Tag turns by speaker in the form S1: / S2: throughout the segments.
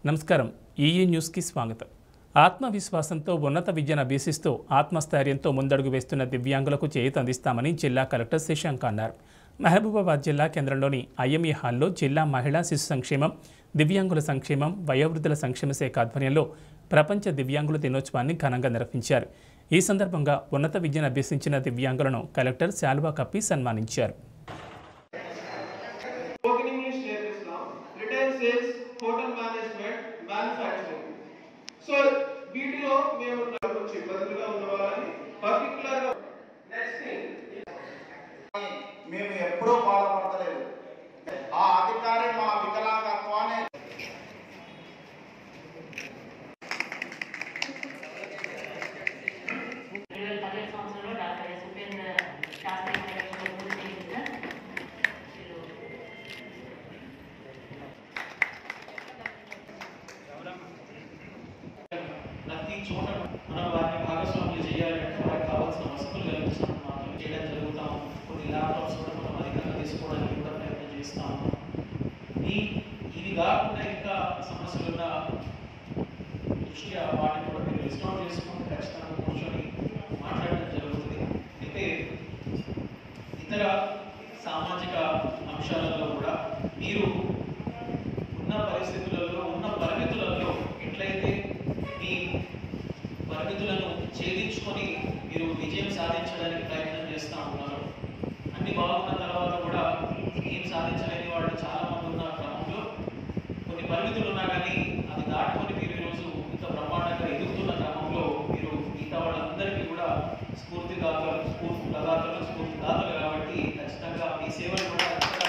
S1: నమస్కారం ఈఈ న్యూస్కి స్వాగతం ఆత్మవిశ్వాసంతో ఉన్నత విద్యను అభ్యసిస్తూ ఆత్మస్థైర్యంతో ముందడుగు వేస్తున్న దివ్యాంగులకు చేయూత అందిస్తామని జిల్లా కలెక్టర్ శశాంక్ అన్నారు మహబూబాబాద్ జిల్లా కేంద్రంలోని ఐఎంఈ హాల్లో జిల్లా మహిళా శిశు సంక్షేమం దివ్యాంగుల సంక్షేమం వయోవృద్ధుల సంక్షేమ శాఖ ఆధ్వర్యంలో ప్రపంచ దివ్యాంగుల దినోత్సవాన్ని ఘనంగా నిర్వహించారు ఈ సందర్భంగా ఉన్నత విద్యను అభ్యసించిన దివ్యాంగులను కలెక్టర్ శాల్వా కప్పి సన్మానించారు
S2: స్పోకెన్ ఇంగ్లీష్ నేర్పిస్తున్నాం retail sales hotel management manufacturing so వీటిలో మేము కొంచెం ఇబ్బందులుగా ఉన్న వాళ్ళని పర్టికులర్ నెక్స్ట్ థింగ్
S3: మేము ఎప్పుడూ బాధపడలేదు ఆ అధికారి మా వికలాంగత్వాన్ని
S4: రెండు వేల పదిహేడు సంవత్సరంలో డాక్టర్ ఎస్ ఉపేంద్ర శాస్త్రి గారు పూర్తి చేయించిన వీళ్ళు
S5: ప్రతి చోట మనం వారిని భాగస్వాములు చేయాలంటే వారికి కావాల్సిన వసతులు కల్పించడం మాత్రం చేయడం జరుగుతాం కొన్ని ల్యాప్టాప్స్ కూడా మనం అధికంగా తీసుకోవడానికి కూడా ప్రయత్నం చేస్తాం ఈ ఇది కాకుండా ఇంకా సమస్యలు ఉన్న దృష్ట్యా వాటిని కూడా మీరు లిస్ట్ అవుట్ చేసుకుంటే ఖచ్చితంగా కూర్చొని మాట్లాడడం జరుగుతుంది అయితే ఇతర సామాజిక అంశాలలో కూడా మీరు ఉన్న పరిస్థితులలో ఉన్న పరిమితులలో ఎట్లయితే మీ పరిమితులను ఛేదించుకొని మీరు విజయం సాధించడానికి ప్రయత్నం చేస్తూ ఉన్నారు అన్ని బాగున్న తర్వాత కూడా ఏం సాధించలేని వాళ్ళు చాలా మంది ఉన్న క్రమంలో కొన్ని పరిమితులు ఉన్నా కానీ అది దాటుకొని మీరు ఈరోజు ఇంత బ్రహ్మాండంగా ఎదుగుతున్న క్రమంలో మీరు మిగతా వాళ్ళందరికీ కూడా స్ఫూర్తిదాతలు స్ఫూర్తి ప్రదాతలు స్ఫూర్తిదాతలు కాబట్టి ఖచ్చితంగా మీ సేవలు కూడా ఇక్కడ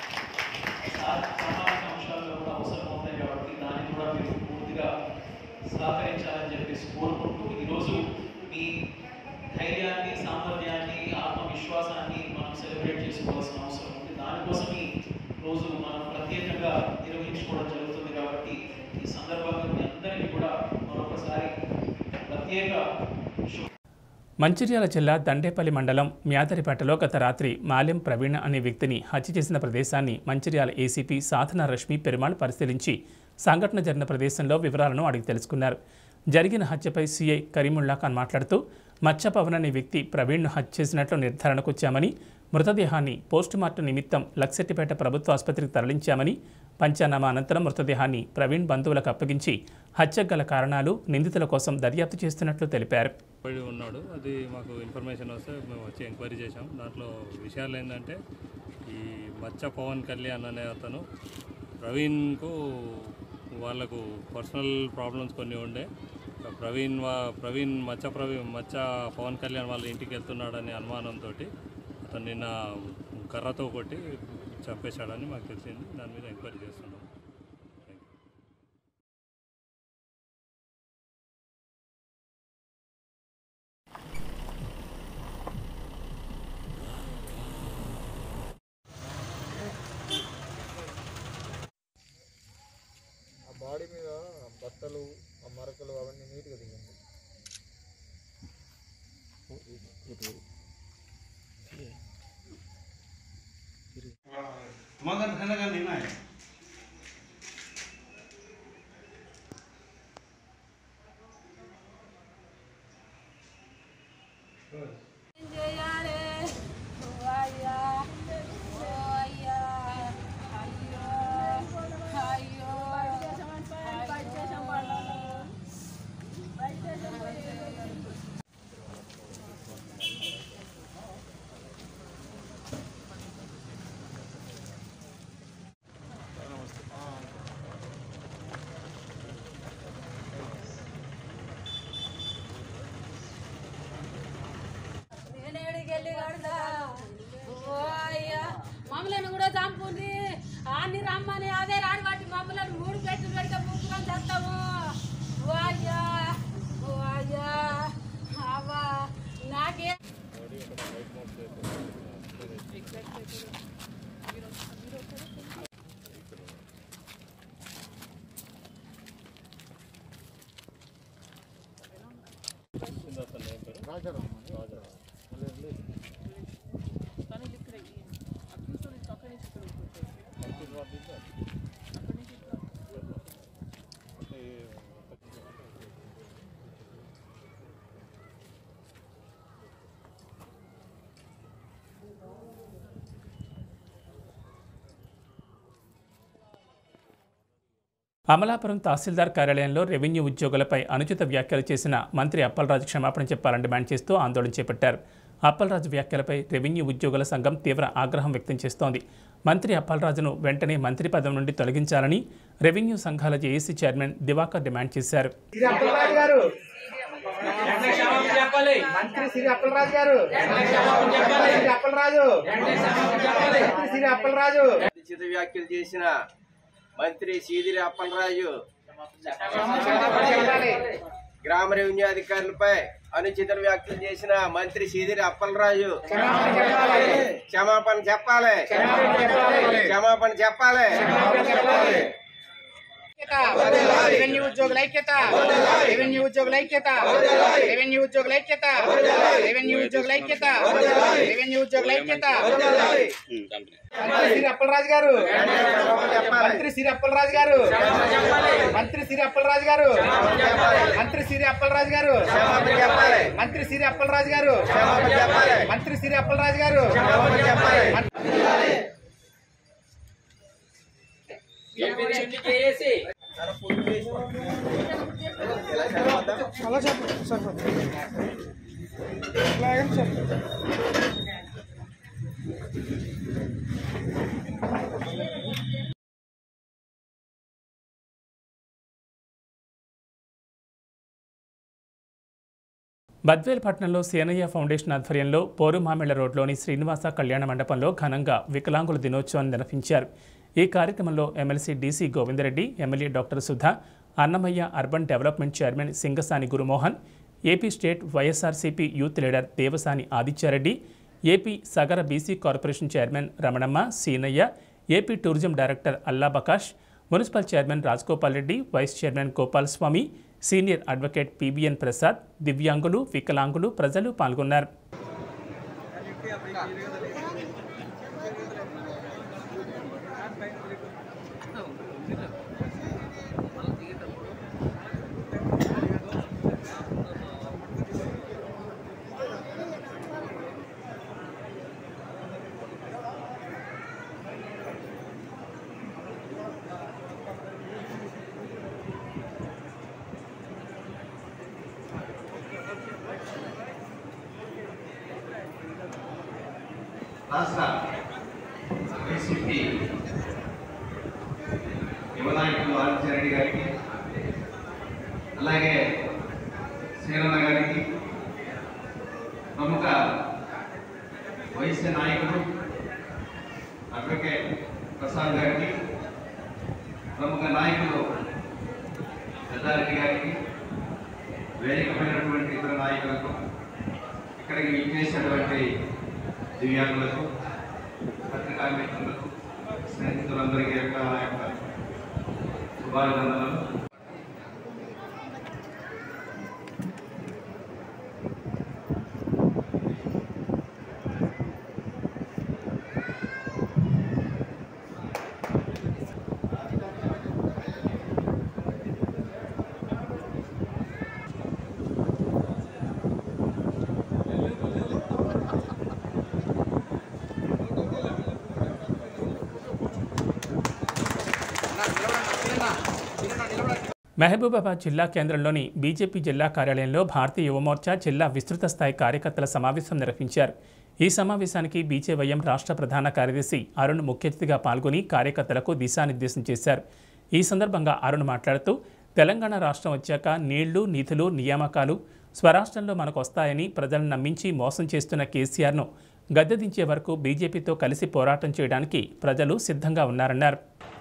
S5: సా- సామాజిక అంశాల్లో కూడా అవసరం అవుతాయి కాబట్టి దాన్ని కూడా మీరు పూర్తిగా సహకరించాలని చెప్పేసి కోరుకుంటూ ఈరోజు మీ ధైర్యాన్ని సామర్థ్యాన్ని ఆత్మవిశ్వాసాన్ని మనం సెలబ్రేట్ చేసుకోవాల్సిన అవసరం ఉంది దానికోసం ఈ రోజు మనం ప్రత్యేకంగా నిర్వహించుకోవడం జరుగుతుంది కాబట్టి ఈ సందర్భంగా మీ అందరికీ కూడా మరొకసారి ప్రత్యేక శుభ
S1: మంచిర్యాల జిల్లా దండేపల్లి మండలం మ్యాదరిపేటలో గత రాత్రి మాలెం ప్రవీణ్ అనే వ్యక్తిని హత్య చేసిన ప్రదేశాన్ని మంచిర్యాల ఏసీపీ సాధన రష్మి పెరుమాళ్ పరిశీలించి సంఘటన జరిగిన ప్రదేశంలో వివరాలను అడిగి తెలుసుకున్నారు జరిగిన హత్యపై సీఐ కరీముల్లా ఖాన్ మాట్లాడుతూ మచ్చ పవన్ అనే వ్యక్తి ప్రవీణ్ను హత్య చేసినట్లు నిర్ధారణకు వచ్చామని మృతదేహాన్ని పోస్టుమార్టం నిమిత్తం లక్సెట్టిపేట ప్రభుత్వ ఆసుపత్రికి తరలించామని పంచనామా అనంతరం మృతదేహాన్ని ప్రవీణ్ బంధువులకు అప్పగించి హత్యకు గల కారణాలు నిందితుల కోసం దర్యాప్తు చేస్తున్నట్లు తెలిపారు
S6: పడి ఉన్నాడు అది మాకు ఇన్ఫర్మేషన్ వస్తే మేము వచ్చి ఎంక్వైరీ చేసాం దాంట్లో విషయాలు ఏంటంటే ఈ మచ్చ పవన్ కళ్యాణ్ అనే అతను ప్రవీణ్కు వాళ్ళకు పర్సనల్ ప్రాబ్లమ్స్ కొన్ని ఉండే ప్రవీణ్ వా ప్రవీణ్ మచ్చ ప్రవీణ్ మచ్చ పవన్ కళ్యాణ్ వాళ్ళ ఇంటికి వెళ్తున్నాడనే అనుమానంతో అతను నిన్న కర్రతో కొట్టి చంపేశాడని మాకు తెలిసింది దాని మీద ఎంక్వైరీ చేస్తున్నాం థ్యాంక్ యూ
S3: ఆ బాడీ మీద బట్టలు ఆ మరకలు అవన్నీ నీట్గా దిగండి
S7: मगर खाने का लेना है
S8: చేయాలి అయ్యా ఓ అయ్యా అయ్యో అయ్యో నేను ఎడికెళ్ళి కడతా ఓ అయ్యా మమ్మల్ని కూడా చంపుంది అన్ని రమ్మని అదే రాని బట్టి మమ్మల్ని మూడు పెట్టి పెడితే ముగ్గురం చేస్తాము ఓ అయ్యా ఓ అయ్యా అవ్వా నాకే
S1: అమలాపురం తహసీల్దార్ కార్యాలయంలో రెవెన్యూ ఉద్యోగులపై అనుచిత వ్యాఖ్యలు చేసిన మంత్రి అప్పలరాజు క్షమాపణ చెప్పాలని డిమాండ్ చేస్తూ ఆందోళన చేపట్టారు అప్పలరాజు వ్యాఖ్యలపై రెవెన్యూ ఉద్యోగుల సంఘం తీవ్ర ఆగ్రహం వ్యక్తం చేస్తోంది మంత్రి అప్పలరాజును వెంటనే మంత్రి పదవి నుండి తొలగించాలని రెవెన్యూ సంఘాల జేఏసీ చైర్మన్ దివాకర్ డిమాండ్ చేశారు
S7: శ్రీ అప్పలరాజు గారు మంత్రి శ్రీ అప్పలరాజు గారు శ్రీ అప్పలరాజు మంత్రి శ్రీ అప్పలరాజు
S9: అనుచిత వ్యాఖ్యలు చేసిన మంత్రి సీదిరి అప్పలరాజు గ్రామ రెవెన్యూ అధికారులపై అనుచిత వ్యాఖ్యలు చేసిన మంత్రి సీదిరి అప్పలరాజు క్షమాపణ చెప్పాలి క్షమాపణ చెప్పాలి
S7: రెవెన్యూ ఉద్యోగుల ఐక్యత రెవెన్యూ ఉద్యోగుల ఐక్యత రెవెన్యూ ఉద్యోగుల ఐక్యత రెవెన్యూ ఉద్యోగుల ఐక్యత రెవెన్యూ ఉద్యోగుల ఐక్యత మంత్రి శ్రీ అప్పలరాజు గారు మంత్రి శ్రీ అప్పలరాజు గారు మంత్రి శ్రీ అప్పలరాజు గారు మంత్రి శ్రీ అప్పలరాజు గారు మంత్రి శ్రీ అప్పలరాజు గారు మంత్రి శ్రీ అప్పలరాజు గారు
S1: బద్వేల్పట్నంలో సేనయ్య ఫౌండేషన్ ఆధ్వర్యంలో పోరుమామిళ్ల రోడ్లోని శ్రీనివాస కళ్యాణ మండపంలో ఘనంగా వికలాంగుల దినోత్సవాన్ని నిర్వహించారు ఈ కార్యక్రమంలో MLC DC Govindareddy MLA doctor Sudha Annamayya urban development chairman Singasani Gurumohan AP state YSRCP youth leader Devasani Adityareddy AP Sagara BC corporation chairman Ramanamma Seenayya AP tourism director Alla Bakash municipal chairman Rajgopal Reddy vice chairman Gopal Swamy senior advocate PBN Prasad దివ్యాంగులు వికలాంగులు ప్రజలు పాల్గొన్నారు
S10: రాష్ట్ర వైసీపీ యువనాయకులు ఆదిత్యారెడ్డి గారికి అలాగే శ్రీరన్న గారికి ప్రముఖ వైశ్య నాయకుడు అడ్వకేట్ ప్రసాద్ గారికి ప్రముఖ నాయకులు పెద్దారెడ్డి గారికి వేదికమైనటువంటి ఇతర నాయకులకు ఇక్కడికి విచ్చేసినటువంటి దివ్యాంగులకు పత్రికా మిత్రులకు స్నేహితులందరికీ యొక్క నా యొక్క శుభాభినందనలు
S1: మహబూబాబాద్ జిల్లా కేంద్రంలోని బీజేపీ జిల్లా కార్యాలయంలో భారతీయ యువమోర్చా జిల్లా విస్తృత స్థాయి కార్యకర్తల సమావేశం నిర్వహించారు ఈ సమావేశానికి బీజేవైఎం రాష్ట్ర ప్రధాన కార్యదర్శి అరుణ్ ముఖ్య అతిథిగా పాల్గొని కార్యకర్తలకు దిశానిర్దేశం చేశారు ఈ సందర్భంగా అరుణ్ మాట్లాడుతూ తెలంగాణ రాష్ట్రం వచ్చాక నీళ్లు నిధులు నియామకాలు స్వరాష్ట్రంలో మనకు వస్తాయని ప్రజలను నమ్మించి మోసం చేస్తున్న కేసీఆర్ను గద్దెదించే వరకు బీజేపీతో కలిసి పోరాటం చేయడానికి ప్రజలు సిద్ధంగా ఉన్నారన్నారు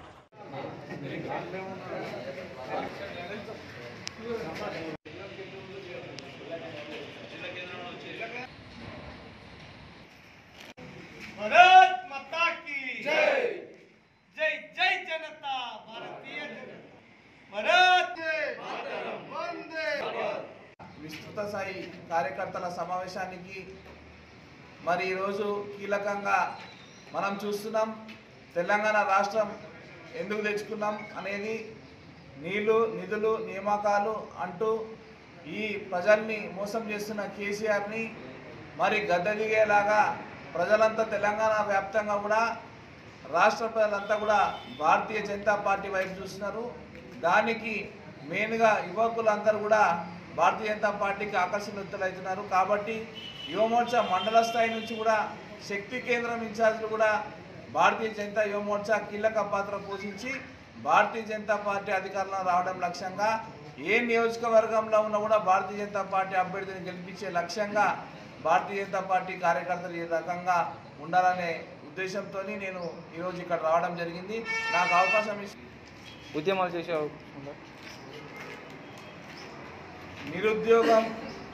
S2: भारत माता की जय जय जय जनता भारतीय जनता भारत वंदे
S7: విస్తృత స్థాయి కార్యకర్తల సమావేశానికి మరి ఈరోజు కీలకంగా మనం చూస్తున్నాం తెలంగాణ రాష్ట్రం ఎందుకు తెచ్చుకున్నాం అనేది నీళ్లు నిధులు నియామకాలు అంటూ ఈ ప్రజల్ని మోసం చేస్తున్న కేసీఆర్ని మరి గద్దె దిగేలాగా ప్రజలంతా తెలంగాణ వ్యాప్తంగా కూడా రాష్ట్ర ప్రజలంతా కూడా భారతీయ జనతా పార్టీ వైపు చూస్తున్నారు
S11: దానికి మెయిన్గా యువకులందరూ కూడా భారతీయ జనతా పార్టీకి ఆకర్షణీయులవుతున్నారు కాబట్టి యువమోర్చా మండల స్థాయి నుంచి కూడా శక్తి కేంద్రం ఇన్ఛార్జీలు కూడా భారతీయ జనతా యువమోర్చా కీలక పాత్ర పోషించి భారతీయ జనతా పార్టీ అధికారంలో రావడం లక్ష్యంగా ఏ నియోజకవర్గంలో ఉన్నా కూడా భారతీయ జనతా పార్టీ అభ్యర్థిని గెలిపించే లక్ష్యంగా భారతీయ జనతా పార్టీ కార్యకర్తలు ఈ రకంగా ఉండాలనే ఉద్దేశంతో నేను ఈరోజు ఇక్కడ రావడం జరిగింది నాకు అవకాశం ఇచ్చి
S3: ఉద్యమాలు చేసే అవకాశం ఉందా?
S11: నిరుద్యోగం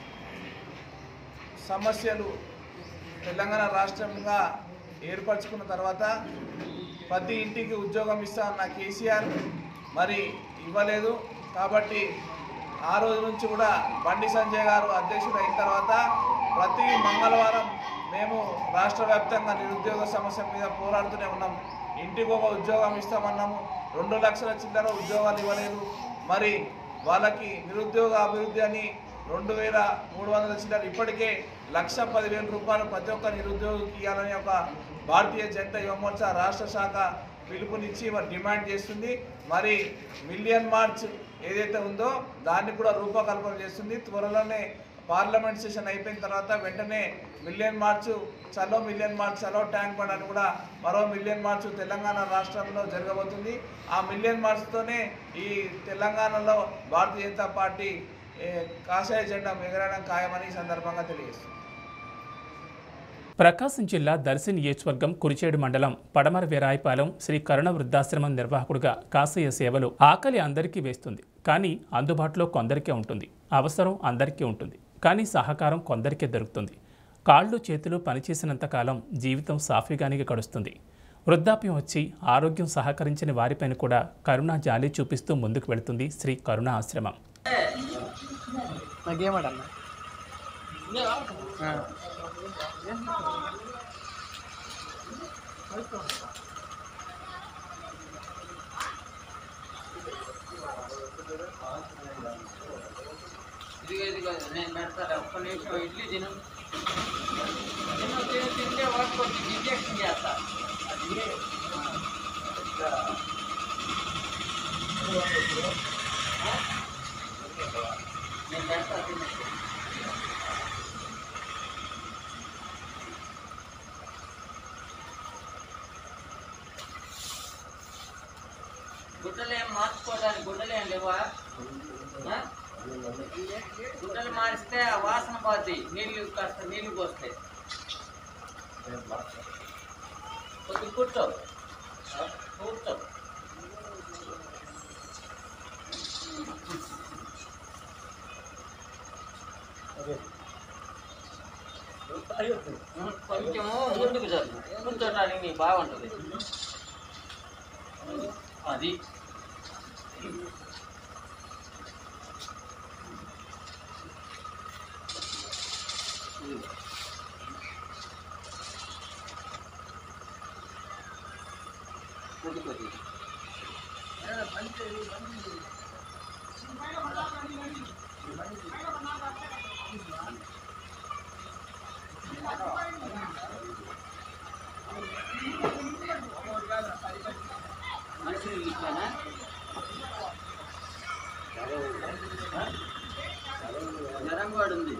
S11: సమస్యలు తెలంగాణ రాష్ట్రంగా ఏర్పరచుకున్న తర్వాత ప్రతి ఇంటికి ఉద్యోగం ఇస్తామన్న కేసీఆర్ మరి ఇవ్వలేదు కాబట్టి ఆ రోజు నుంచి కూడా బండి సంజయ్ గారు అధ్యక్షుడు అయిన తర్వాత ప్రతి మంగళవారం మేము రాష్ట్ర వ్యాప్తంగా నిరుద్యోగ సమస్య మీద పోరాడుతూనే ఉన్నాం ఇంటికి ఒక ఉద్యోగం ఇస్తామన్నాము రెండు లక్షల చిల్లర ఉద్యోగాలు ఇవ్వలేదు మరి వాళ్ళకి నిరుద్యోగ అభివృద్ధి అని రెండు వేల మూడు వందల చిల్లర ఇప్పటికే లక్ష పదివేల రూపాయలు ప్రతి ఒక్క నిరుద్యోగికి ఇవ్వాలని ఒక భారతీయ జనతా యువమోర్చా రాష్ట్ర శాఖ పిలుపునిచ్చి మరి డిమాండ్ చేస్తుంది మరి మిలియన్ మార్చ్ ఏదైతే ఉందో దాన్ని కూడా రూపకల్పన చేస్తుంది త్వరలోనే పార్లమెంట్ సెషన్ అయిపోయిన తర్వాత వెంటనే మిలియన్ మార్చ్ చలో మిలియన్ మార్చ్ చలో ట్యాంక్ బండ్ అని కూడా మరో మిలియన్ మార్చ్ తెలంగాణ రాష్ట్రంలో జరగబోతుంది ఆ మిలియన్ మార్చ్తోనే ఈ తెలంగాణలో భారతీయ జనతా పార్టీ ఏ, కాషాయ జెండా ఎగరడం ఖాయమని ఈ సందర్భంగా తెలియజేస్తుంది
S1: ప్రకాశం జిల్లా దర్శి నియోజకవర్గం కురిచేడు మండలం పడమర వీరాయపాలెం శ్రీ కరుణ వృద్ధాశ్రమం నిర్వాహకుడిగా కాసయ్య సేవలు ఆకలి అందరికీ వేస్తుంది కానీ అందుబాటులో కొందరికే ఉంటుంది అవసరం అందరికీ ఉంటుంది కానీ సహకారం కొందరికే దొరుకుతుంది కాళ్ళు చేతులు పనిచేసినంత కాలం జీవితం సాఫీగానే గడుస్తుంది వృద్ధాప్యం వచ్చి ఆరోగ్యం సహకరించిన వారిపైన కూడా కరుణ జాలి చూపిస్తూ ముందుకు వెళుతుంది శ్రీ కరుణ ఆశ్రమం
S3: నాకేమటన్నా
S7: ఇదిగో ఇదిగో నేను పెడతాను ఒక్క నిమిషం ఇడ్లీ తిను తిను తిను తింటే వాటి కొంచెం ఇంజక్షన్ చేస్తా అది ఆ? నేను పెడతా తిను గుడ్డలు ఏం మార్చుకోవడానికి గుడ్డలు ఏం లేవా ఆ? గుడ్డలు మారిస్తే ఆ వాసన పోతాయి నీళ్ళు కాస్త నీళ్ళు పోస్తాయి కొద్ది కూర్చో కూర్చో కొంచెం ముందుకు జరుగు కూర్చోటానికి నీకు బాగుంటుంది అది కొద్ది కొద్ది మనుషులు ఇట్లానా జ్వరం కూడా ఉంది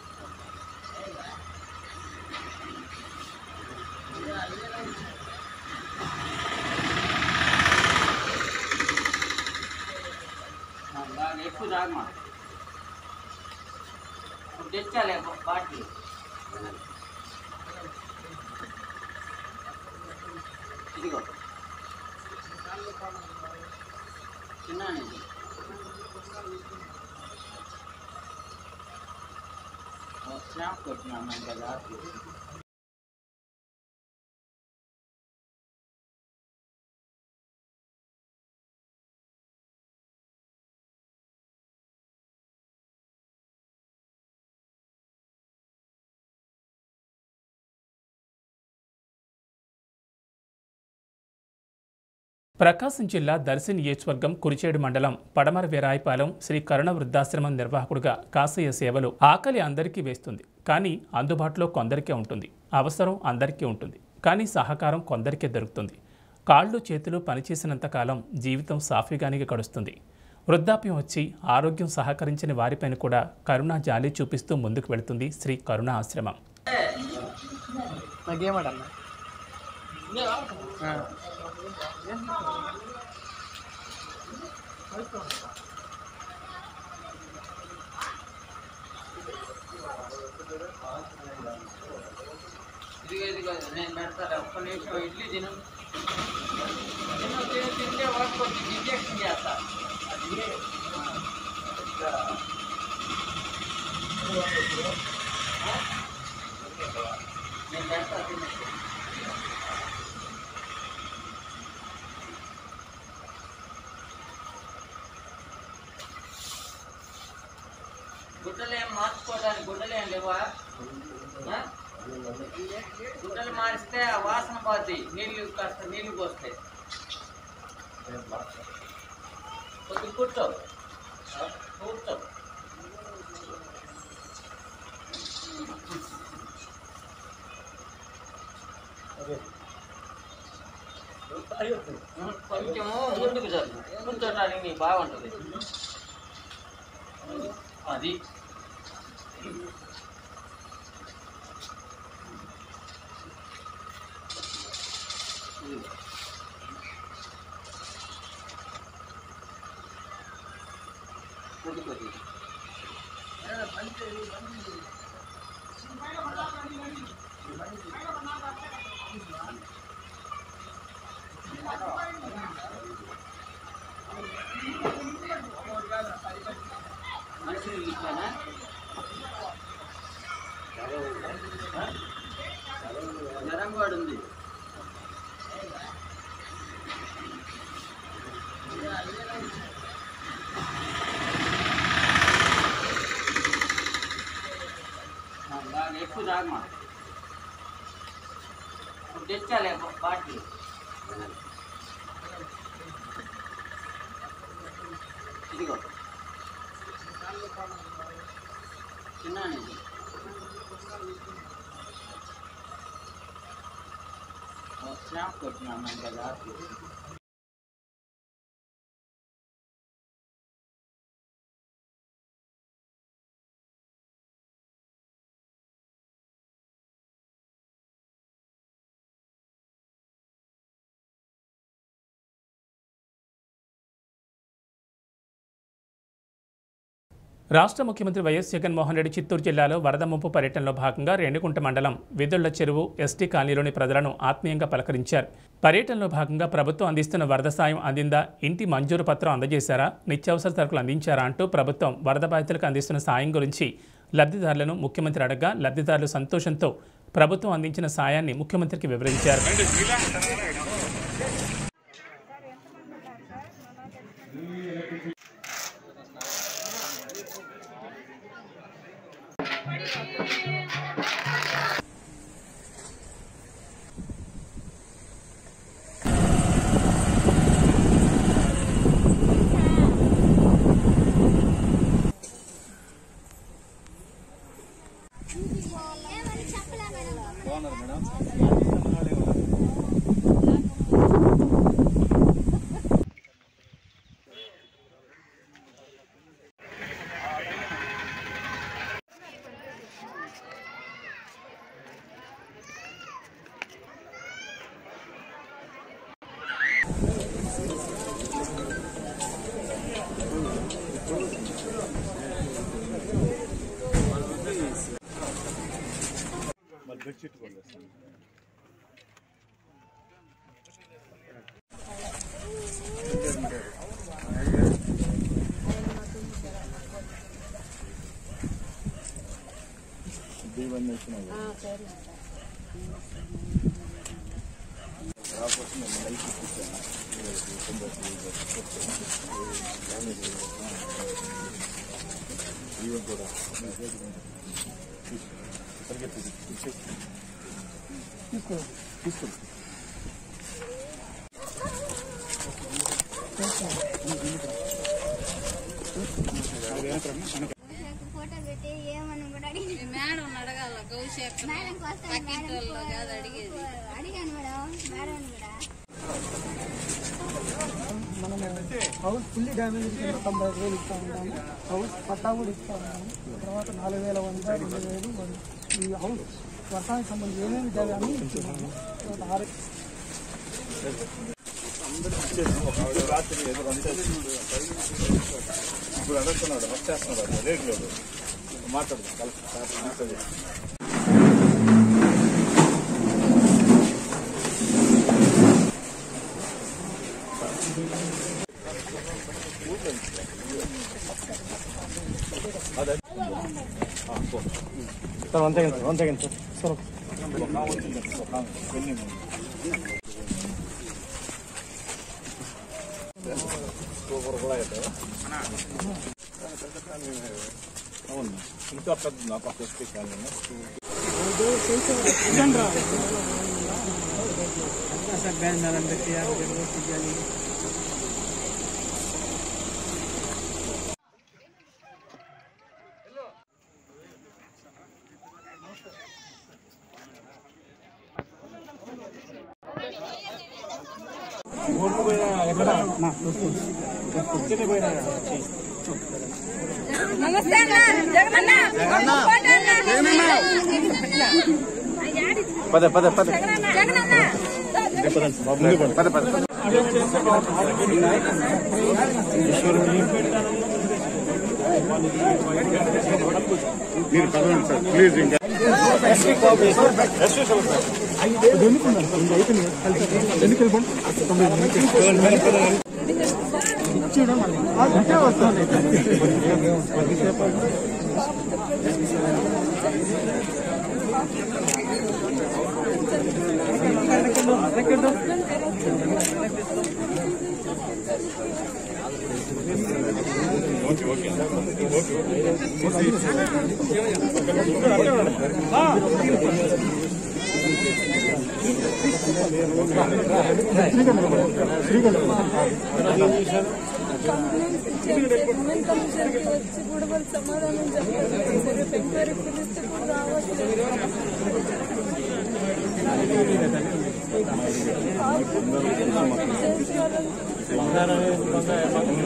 S7: ఆ, బాగా ఎక్కువ తాగమా ఇప్పుడు తెచ్చాలే బాటిల్ ఇదిగో తిన్నానండి స్నాప్ కొట్టినాను కదా
S1: ప్రకాశం జిల్లా దర్శి నియోజకవర్గం కురిచేడు మండలం పడమర వీరాయపాలెం శ్రీ కరుణ వృద్ధాశ్రమం నిర్వాహకుడిగా కాసయ్య సేవలు ఆకలి అందరికీ వేస్తుంది కానీ అందుబాటులో కొందరికే ఉంటుంది అవసరం అందరికీ ఉంటుంది కానీ సహకారం కొందరికే దొరుకుతుంది కాళ్ళు చేతులు పనిచేసినంత కాలం జీవితం సాఫీగానే గడుస్తుంది వృద్ధాప్యం వచ్చి ఆరోగ్యం సహకరించని వారిపైన కూడా కరుణా జాలి చూపిస్తూ ముందుకు వెళుతుంది శ్రీ కరుణ ఆశ్రమం
S12: నాకేమాడన్నా
S13: ఇదిగో ఇదిగో నేను పెడతాను ఒక్క నిమిషం ఇడ్లీ తిను తిను తిను తింటే వాటికి కొంచెం ఇంజక్షన్ చేస్తా అది నేను పెడతా తిను గుడ్డలు ఏం మార్చుకోవడానికి గుడ్డలు ఏం లేవా ఆ? గుడ్డలు మారిస్తే ఆ వాసన పోద్ది నీళ్ళు కాస్త నీళ్ళు పోస్తాయి కొద్ది కూర్చో కూర్చో కొంచెము ముందుకు జరుగు కూర్చోటానికి నీకు బాగుంటుంది అది కొద్ది కొద్ది మనుషులు ఇచ్చానా జ్వరం కూడా ఉంది ఆ, బాగా ఎక్కువ తాగమా ఇప్పుడు తెచ్చాలే బాటిల్ ఇదిగో చిన్నాను ఇది స్నాప్ కొట్టినాను కదా
S1: రాష్ట్ర ముఖ్యమంత్రి వైఎస్ జగన్మోహన్ రెడ్డి చిత్తూరు జిల్లాలో వరద ముంపు పర్యటనలో భాగంగా రేణిగుంట మండలం విదుళ్ల చెరువు ఎస్టీ కాలనీలోని ప్రజలను ఆత్మీయంగా పలకరించారు పర్యటనలో భాగంగా ప్రభుత్వం అందిస్తున్న వరద సాయం అందిందా ఇంటి మంజూరు పత్రం అందజేశారా నిత్యావసర సరుకులు అందించారా అంటూ ప్రభుత్వం వరద బాధితులకు అందిస్తున్న సాయం గురించి లబ్ధిదారులను ముఖ్యమంత్రి అడగా లబ్ధిదారులు సంతోషంతో ప్రభుత్వం అందించిన సాయాన్ని ముఖ్యమంత్రికి వివరించారు
S14: ఫోటో పెట్టి ఏమని కూడా అడిగి
S8: మేడం అడగాల గౌశేఖర్
S14: మేడం కోసం
S8: పక్కింటి వాళ్ళు కాదు అడిగేది
S14: అడిగాను మేడం మేడం కూడా
S12: మనం హౌస్ ఫుల్లీ డ్యామేజ్ కింద తొంభై ఐదు వేలు ఇస్తా ఉన్నాము హౌస్ పట్టా కూడా ఇస్తా ఉన్నాము తర్వాత నాలుగు వేల వంద రెండు వేలు వంద. ఈ హౌస్ వర్షానికి సంబంధించి ఏమేమి జాగా అన్ని ఇస్తున్నాము తర్వాత ఆరు
S3: ఇప్పుడు అడుగుతున్నాడు వచ్చేస్తున్నాడు రేట్లు మాట్లాడుతాం కలిసి మాట్లాడి
S12: sir one second sir one second sir
S3: super కూడా అయితే అవును ఇంకా పెద్ద నా పక్క వస్తే కానీ
S12: సార్ బ్యాన్ మేడం పెట్టి యాభై వేలు తీయాలి
S8: నమస్తే అన్న జగనన్న జగనన్న
S3: పద పద పద
S8: జగనన్న
S3: పద పద మీరు చదవండి సార్ ప్లీజ్ ఇంకా
S12: అంతే వస్తుంది
S3: ఓకే ఓకే
S8: ఉమెన్ కమిషన్కి వచ్చి కూడా వాళ్ళు సమాధానం చెప్పాలి సరే ఎంక్వైరీ పిలిస్తే కూడా రావట్లేదు చేయించాలని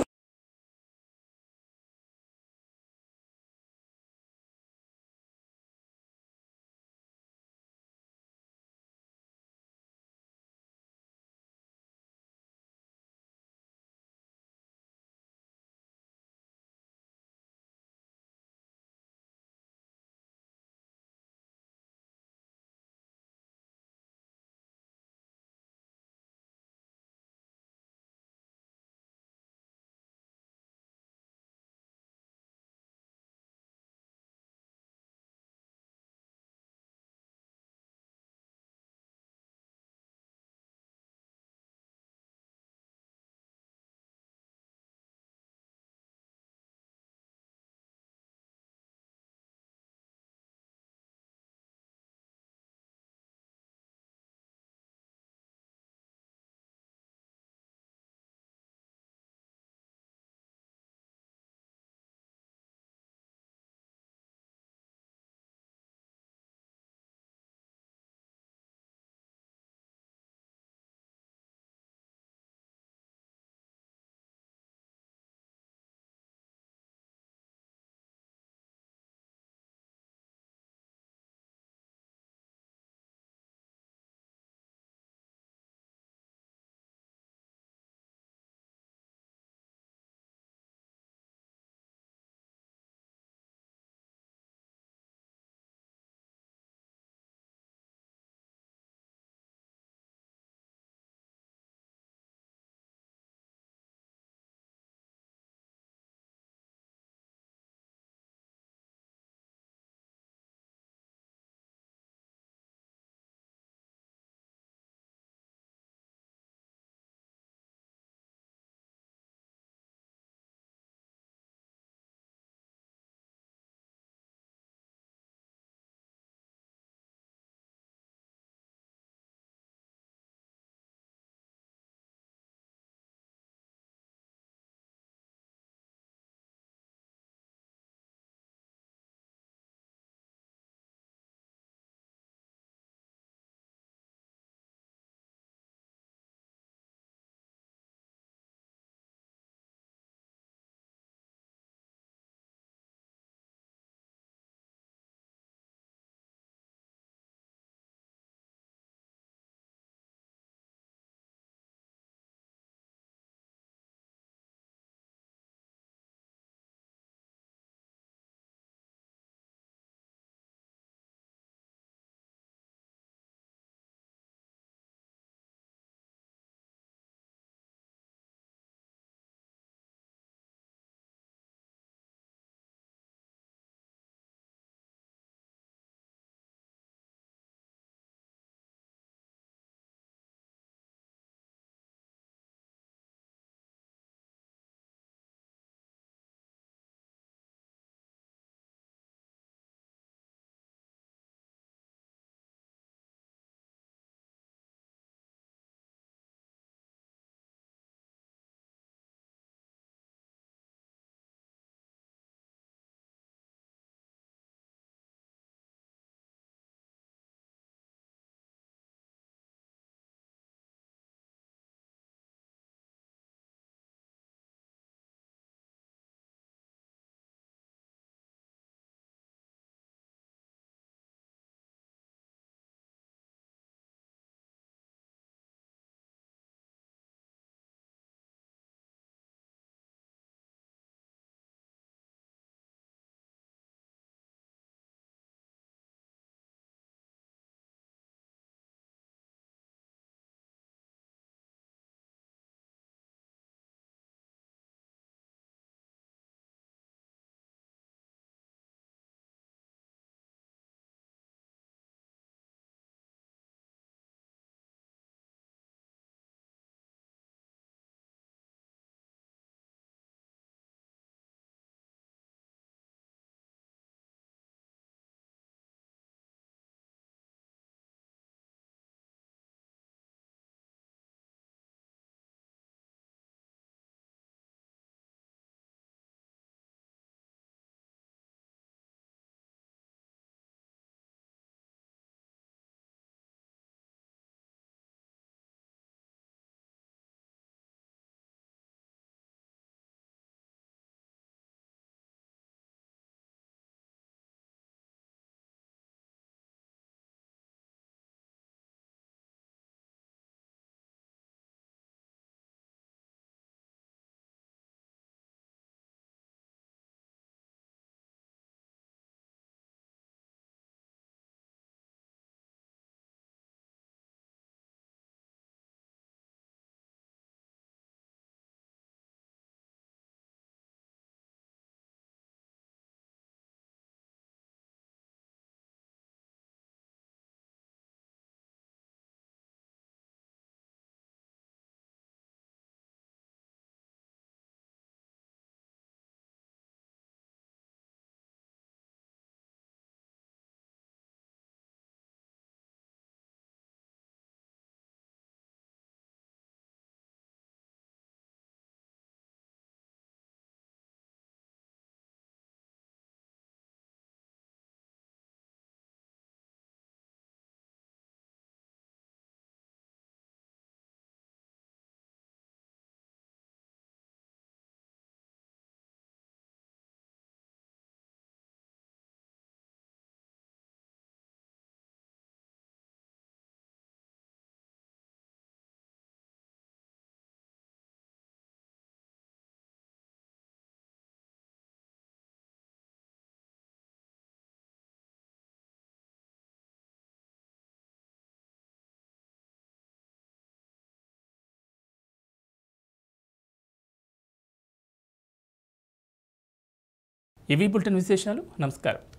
S1: ఇవి బులెటిన్ విశేషాలు నమస్కారం